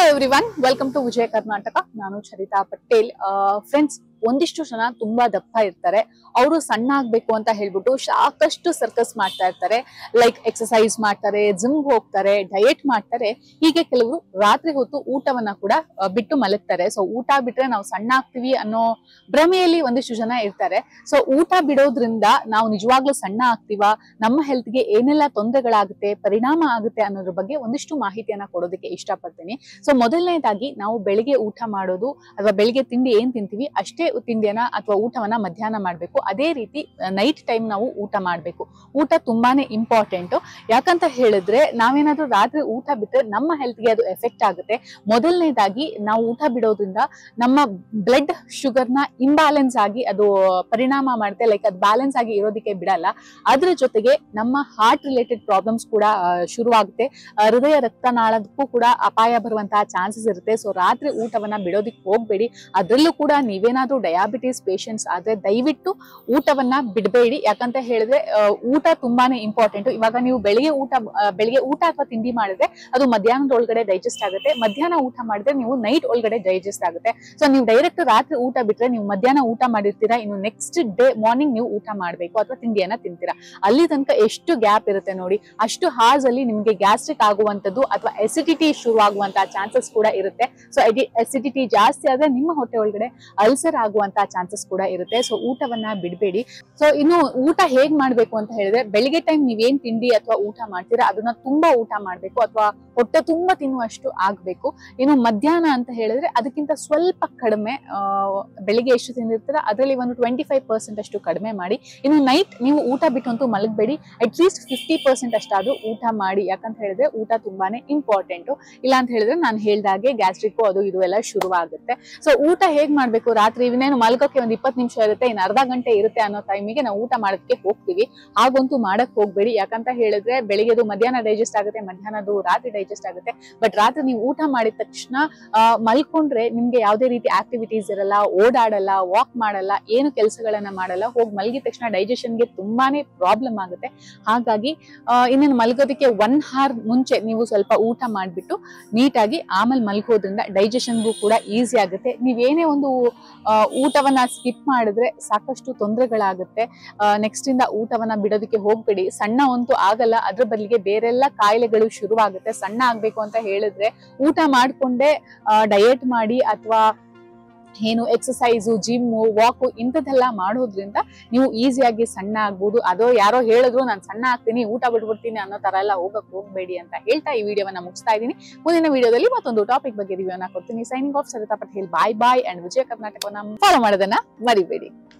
every everyone welcome to Vijaya Karnataka ನಾನು Charitha Patel friends ಒಂದಿಷ್ಟು ಜನ ತುಂಬಾ ದಪ್ಪ ಇರ್ತಾರೆ ಅವರು ಸಣ್ಣ ಆಗ್ಬೇಕು ಅಂತ ಹೇಳ್ಬಿಟ್ಟು ಸಾಕಷ್ಟು ಸರ್ಕಸ್ ಮಾಡ್ತಾ ಇರ್ತಾರೆ ಲೈಕ್ ಎಕ್ಸಸೈಸ್ ಮಾಡ್ತಾರೆ ಜಿಮ್ ಹೋಗ್ತಾರೆ ಡಯಟ್ ಮಾಡ್ತಾರೆ ಹೀಗೆ ಕೆಲವರು ರಾತ್ರಿ ಹೊತ್ತು ಊಟವನ್ನ ಕೂಡ ಆ, ಬಿಟ್ಟು ಮಲಗ್ತಾರೆ ಸೊ ಊಟ ಬಿಟ್ರೆ ನಾವು ಸಣ್ಣ ಆಗ್ತೀವಿ ಅನ್ನೋ ಭ್ರಮೆಯಲ್ಲಿ ಒಂದಿಷ್ಟು ಜನ ಇರ್ತಾರೆ ಸೊ ಊಟ ಬಿಡೋದ್ರಿಂದ ನಾವು ನಿಜವಾಗ್ಲೂ ಸಣ್ಣ ಆಗ್ತೀವ ನಮ್ಮ ಹೆಲ್ತ್ಗೆ ಏನೆಲ್ಲ ತೊಂದರೆಗಳಾಗುತ್ತೆ ಪರಿಣಾಮ ಆಗುತ್ತೆ ಅನ್ನೋದ್ರ ಬಗ್ಗೆ ಒಂದಿಷ್ಟು ಮಾಹಿತಿಯನ್ನ ಕೊಡೋದಕ್ಕೆ ಇಷ್ಟಪಡ್ತೀನಿ ಸೊ ಮೊದಲನೇದಾಗಿ ನಾವು ಬೆಳಿಗ್ಗೆ ಊಟ ಮಾಡೋದು ಅಥವಾ ಬೆಳಿಗ್ಗೆ ತಿಂಡಿ ಏನ್ ತಿಂತೀವಿ ಅಷ್ಟೇ ತಿಂಡಿಯನ್ನ ಅಥವಾ ಊಟವನ್ನ ಮಧ್ಯಾಹ್ನ ಮಾಡ್ಬೇಕು ಅದೇ ರೀತಿ ನೈಟ್ ಟೈಮ್ ನಾವು ಊಟ ಮಾಡ್ಬೇಕು ಊಟ ತುಂಬಾನೇ ಇಂಪಾರ್ಟೆಂಟ್ ಯಾಕಂತ ಹೇಳಿದ್ರೆ ನಾವೇನಾದ್ರೂ ರಾತ್ರಿ ಊಟ ಬಿಟ್ರೆ ನಮ್ಮ ಹೆಲ್ತ್ಗೆ ಅದು ಎಫೆಕ್ಟ್ ಆಗುತ್ತೆ ಮೊದಲನೇದಾಗಿ ನಾವು ಊಟ ಬಿಡೋದ್ರಿಂದ ನಮ್ಮ ಬ್ಲಡ್ ಶುಗರ್ನ ಇಂಬ್ಯಾಲೆನ್ಸ್ ಆಗಿ ಅದು ಪರಿಣಾಮ ಮಾಡುತ್ತೆ ಲೈಕ್ ಅದು ಬ್ಯಾಲೆನ್ಸ್ ಆಗಿ ಇರೋದಕ್ಕೆ ಬಿಡಲ್ಲ ಅದ್ರ ಜೊತೆಗೆ ನಮ್ಮ ಹಾರ್ಟ್ ರಿಲೇಟೆಡ್ ಪ್ರಾಬ್ಲಮ್ಸ್ ಕೂಡ ಆ, ಶುರುವಾಗುತ್ತೆ ಆ, ಹೃದಯ ರಕ್ತನಾಳದಕ್ಕೂ ಕೂಡ ಅಪಾಯ ಬರುವಂತಹ ಚಾನ್ಸಸ್ ಇರುತ್ತೆ ಸೊ ರಾತ್ರಿ ಊಟವನ್ನ ಬಿಡೋದಿಕ್ ಹೋಗ್ಬೇಡಿ ಅದರಲ್ಲೂ ಕೂಡ ನೀವೇನಾದ್ರೂ ಡಯಾಬಿಟಿಸ್ ಪೇಷಂಟ್ಸ್ ಆದ್ರೆ ದಯವಿಟ್ಟು ಊಟವನ್ನ ಬಿಡಬೇಡಿ ಯಾಕಂತ ಹೇಳಿದ್ರೆ ಆ, ಊಟ ತುಂಬಾನೇ ಇಂಪಾರ್ಟೆಂಟ್ ಇವಾಗ ನೀವು ಬೆಳಿಗ್ಗೆ ಊಟ ಆ, ಬೆಳಿಗ್ಗೆ ಊಟ ಅಥವಾ ತಿಂಡಿ ಮಾಡಿದ್ರೆ ಅದು ಮಧ್ಯಾಹ್ನದ ಒಳಗಡೆ ಡೈಜೆಸ್ಟ್ ಆಗುತ್ತೆ ಮಧ್ಯಾಹ್ನ ಊಟ ಮಾಡಿದ್ರೆ ನೀವು ನೈಟ್ ಒಳಗಡೆ ಡೈಜೆಸ್ಟ್ ಆಗುತ್ತೆ ಸೊ ನೀವು ಡೈರೆಕ್ಟ್ ರಾತ್ರಿ ಊಟ ಬಿಟ್ರೆ ನೀವು ಮಧ್ಯಾಹ್ನ ಊಟ ಮಾಡಿರ್ತೀರಾ ಇನ್ನು ನೆಕ್ಸ್ಟ್ ಡೇ ಮಾರ್ನಿಂಗ್ ನೀವು ಊಟ ಮಾಡಬೇಕು ಅಥವಾ ತಿಂಡಿಯನ್ನ ತಿಂತೀರಾ ಅಲ್ಲಿ ತನಕ ಎಷ್ಟು ಗ್ಯಾಪ್ ಇರುತ್ತೆ ನೋಡಿ ಅಷ್ಟು ಹಾರ್ಸ್ ಅಲ್ಲಿ ನಿಮಗೆ ಗ್ಯಾಸ್ಟ್ರಿಕ್ ಆಗುವಂತದ್ದು ಅಥವಾ ಎಸಿಡಿಟಿ ಶುರು ಆಗುವಂತಹ ಚಾನ್ಸಸ್ ಕೂಡ ಇರುತ್ತೆ ಸೊ ಎಸಿಡಿಟಿ ಜಾಸ್ತಿ ಆದ್ರೆ ನಿಮ್ಮ ಹೊಟ್ಟೆ ಒಳಗಡೆ ಅಲ್ಸರ್ ಆಗುವಂತಹ ಚಾನ್ಸಸ್ ಕೂಡ ಇರುತ್ತೆ ಸೊ ಊಟವನ್ನ ಬಿಡಬೇಡಿ ಸೊ ಇನ್ನು ಊಟ ಹೇಗ್ ಮಾಡ್ಬೇಕು ಅಂತ ಹೇಳಿದ್ರೆ ಬೆಳಿಗ್ಗೆ ಟೈಮ್ ನೀವೇನ್ ತಿಂಡಿ ಅಥವಾ ಊಟ ಮಾಡ್ತೀರಾ ಅದನ್ನ ತುಂಬಾ ಊಟ ಮಾಡ್ಬೇಕು ಅಥವಾ ಹೊಟ್ಟೆ ತುಂಬಾ ತಿನ್ನುವಷ್ಟು ಆಗ್ಬೇಕು ಇನ್ನು ಮಧ್ಯಾಹ್ನ ಅಂತ ಹೇಳಿದ್ರೆ ಅದಕ್ಕಿಂತ ಸ್ವಲ್ಪ ಕಡಿಮೆ ಆ, ಬೆಳಿಗ್ಗೆ ಎಷ್ಟು ತಿಂದಿರ್ತೀರ ಅದರಲ್ಲಿ ಒಂದು ಟ್ವೆಂಟಿ ಫೈವ್ ಪರ್ಸೆಂಟ್ ಅಷ್ಟು ಕಡಿಮೆ ಮಾಡಿ ಇನ್ನು ನೈಟ್ ನೀವು ಊಟ ಬಿಟ್ಟಂತೂ ಮಲಗಬೇಡಿ ಅಟ್ಲೀಸ್ಟ್ ಫಿಫ್ಟಿ ಪರ್ಸೆಂಟ್ ಅಷ್ಟಾದ್ರೂ ಊಟ ಮಾಡಿ ಯಾಕಂತ ಹೇಳಿದ್ರೆ ಊಟ ತುಂಬಾನೇ ಇಂಪಾರ್ಟೆಂಟ್ ಇಲ್ಲ ಅಂತ ಹೇಳಿದ್ರೆ ನಾನು ಹೇಳ್ದಾಗೆ ಗ್ಯಾಸ್ಟ್ರಿಕ್ ಅದು ಇದು ಎಲ್ಲ ಶುರುವಾಗುತ್ತೆ ಸೊ ಊಟ ಹೇಗ್ ಮಾಡ್ಬೇಕು ರಾತ್ರಿ ಇನ್ನೇನು ಮಲ್ಗೋಕೆ ಒಂದ್ ಇಪ್ಪತ್ತು ನಿಮಿಷ ಇರುತ್ತೆ ಇನ್ನು ಅರ್ಧ ಗಂಟೆ ಇರುತ್ತೆ ಅನ್ನೋ ಟೈಮಿಗೆ ನಾವು ಊಟ ಮಾಡೋದಕ್ಕೆ ಹೋಗ್ತೀವಿ ಹಾಗಂತೂ ಮಾಡಕ್ ಹೋಗ್ಬೇಡಿ ಯಾಕಂತ ಹೇಳಿದ್ರೆ ಬೆಳಿಗ್ಗೆದು ಮಧ್ಯಾಹ್ನ ಡೈಜೆಸ್ಟ್ ಆಗುತ್ತೆ ಮಧ್ಯಾಹ್ನದು ರಾತ್ರಿ ಡೈಜೆಸ್ಟ್ ಆಗುತ್ತೆ ಬಟ್ ರಾತ್ರಿ ನೀವು ಊಟ ಮಾಡಿದ ತಕ್ಷಣ ಆ, ಮಲ್ಕೊಂಡ್ರೆ ನಿಮ್ಗೆ ಯಾವುದೇ ರೀತಿ ಆಕ್ಟಿವಿಟೀಸ್ ಇರಲ್ಲ ಓಡಾಡಲ್ಲ ವಾಕ್ ಮಾಡಲ್ಲ ಏನು ಕೆಲಸಗಳನ್ನ ಮಾಡಲ್ಲ ಹೋಗಿ ಮಲಗಿದ ತಕ್ಷಣ ಡೈಜೆಷನ್ಗೆ ತುಂಬಾನೇ ಪ್ರಾಬ್ಲಮ್ ಆಗುತ್ತೆ ಹಾಗಾಗಿ ಆ, ಇನ್ನೇನು ಮಲ್ಗೋದಕ್ಕೆ ಒನ್ ಹಾರ್ ಮುಂಚೆ ನೀವು ಸ್ವಲ್ಪ ಊಟ ಮಾಡ್ಬಿಟ್ಟು ನೀಟಾಗಿ ಆಮೇಲೆ ಮಲ್ಗೋದ್ರಿಂದ ಡೈಜೆಷನ್ಗೂ ಕೂಡ ಈಸಿ ಆಗುತ್ತೆ ನೀವೇನೇ ಒಂದು ಆ, ಊಟವನ್ನ ಸ್ಕಿಪ್ ಮಾಡಿದ್ರೆ ಸಾಕಷ್ಟು ತೊಂದರೆಗಳಾಗುತ್ತೆ ನೆಕ್ಸ್ಟ್ ಇಂದ ಊಟವನ್ನ ಬಿಡೋದಕ್ಕೆ ಹೋಗ್ಬೇಡಿ ಸಣ್ಣ ಅಂತೂ ಆಗಲ್ಲ ಅದ್ರ ಬದಲಿಗೆ ಬೇರೆಲ್ಲ ಕಾಯಿಲೆಗಳು ಶುರುವಾಗುತ್ತೆ ಸಣ್ಣ ಆಗ್ಬೇಕು ಅಂತ ಹೇಳಿದ್ರೆ ಊಟ ಮಾಡ್ಕೊಂಡೇ ಡಯಟ್ ಮಾಡಿ ಅಥವಾ ಏನು ಎಕ್ಸಸೈಸು ಜಿಮ್ಮು ವಾಕು ಇಂಥದ್ದೆಲ್ಲ ಮಾಡೋದ್ರಿಂದ ನೀವು ಈಸಿಯಾಗಿ ಸಣ್ಣ ಆಗ್ಬೋದು ಅದೋ ಯಾರೋ ಹೇಳಿದ್ರು ನಾನು ಸಣ್ಣ ಆಗ್ತೀನಿ ಊಟ ಬಿಟ್ಬಿಡ್ತೀನಿ ಅನ್ನೋ ತರ ಎಲ್ಲ ಹೋಗಕ್ ಹೋಗ್ಬೇಡಿ ಅಂತ ಹೇಳ್ತಾ ಈ ವಿಡಿಯೋವನ್ನ ಮುಗಿಸ್ತಾ ಇದ್ದೀನಿ ಮುಂದಿನ ವಿಡಿಯೋದಲ್ಲಿ ಮತ್ತೊಂದು ಟಾಪಿಕ್ ಬಗ್ಗೆ ರಿವ್ಯೂನ ಕೊಡ್ತೀನಿ signing off Saritha Patel bye bye and Vijaya ಕರ್ನಾಟಕವನ್ನ ಫಾಲೋ ಮಾಡೋದನ್ನ ಮರಿಬೇಡಿ